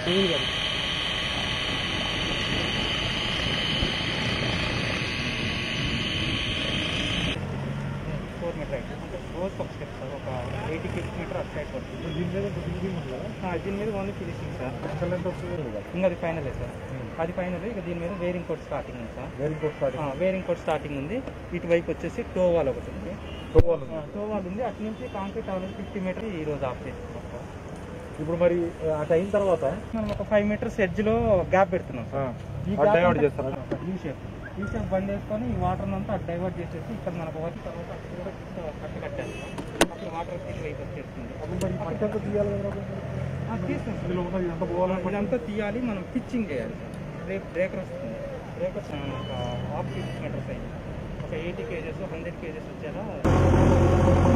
సునీల్ గారు four metre అయితే అంటే రోజుకి ఒక స్టెప్ సార్ ఒక ఎయిటీ కిలోమీటర్ అటు సైడ్ పడుతుంది దీని మీద కొంచెం ఫినిషింగ్ ఉంది కదా ఆ, దీని మీద ఓన్లీ ఫినిషింగ్ సార్ అసలు ఎంత వస్తుంది కదా ఇంకా అది ఫైనలే సార్ అది ఫైనల్ ఇక దీని మీద వేరింగ్ కోడ్ స్టార్టింగ్ ఉంది సార్ వేరే ఇంకో స్టార్ట్ వేరింగ్ కోడ్ స్టార్టింగ్ ఉంది ఇటువైపు వచ్చేసి టోవాల్ ఒకటి ఉంది పోవాలి టోవాల్ ఉంది అటు నుంచి కాంక్రీట్ ఆల్రెడీ ఫిఫ్టీ మీటర్ ఈ రోజు ఆఫ్ చేస్తున్నాం సార్ ఇప్పుడు మరి అటు అయిన తర్వాత మనం ఒక ఫైవ్ మీటర్స్ ఎడ్జ్ లో గ్యాప్ పెడుతున్నాం సార్ ఈ అటు gap డైవర్ట్ అంతా- చేస్తారా? U shape U shape bund వేసుకొని ఈ వాటర్ అంతా అటు డైవర్ట్ చేసేసి ఇక్కడ మనకు వచ్చి తర్వాత అక్కడ కూడా కట్ట కట్టాలి అప్పుడు వాటర్ ఇటువైపు వచ్చేస్తుంది అప్పుడు మరి ఈ మట్టి అంతా తీయాలి కదా కొంచెం. ఆ, తీస్తాం సార్ ఇందులో ఉన్నది ఎంత పోవాలని ఇదంతా తీయాలి మనం పిచ్చింగ్ చేయాలి బ్రేక్ బ్రేకర్ వస్తుంది బ్రేకర్ ఒక హాఫ్ మీటర్ సైజ్ ఒక ఎయిటీ కేజెస్ హండ్రెడ్ కేజెస్ వచ్చేలా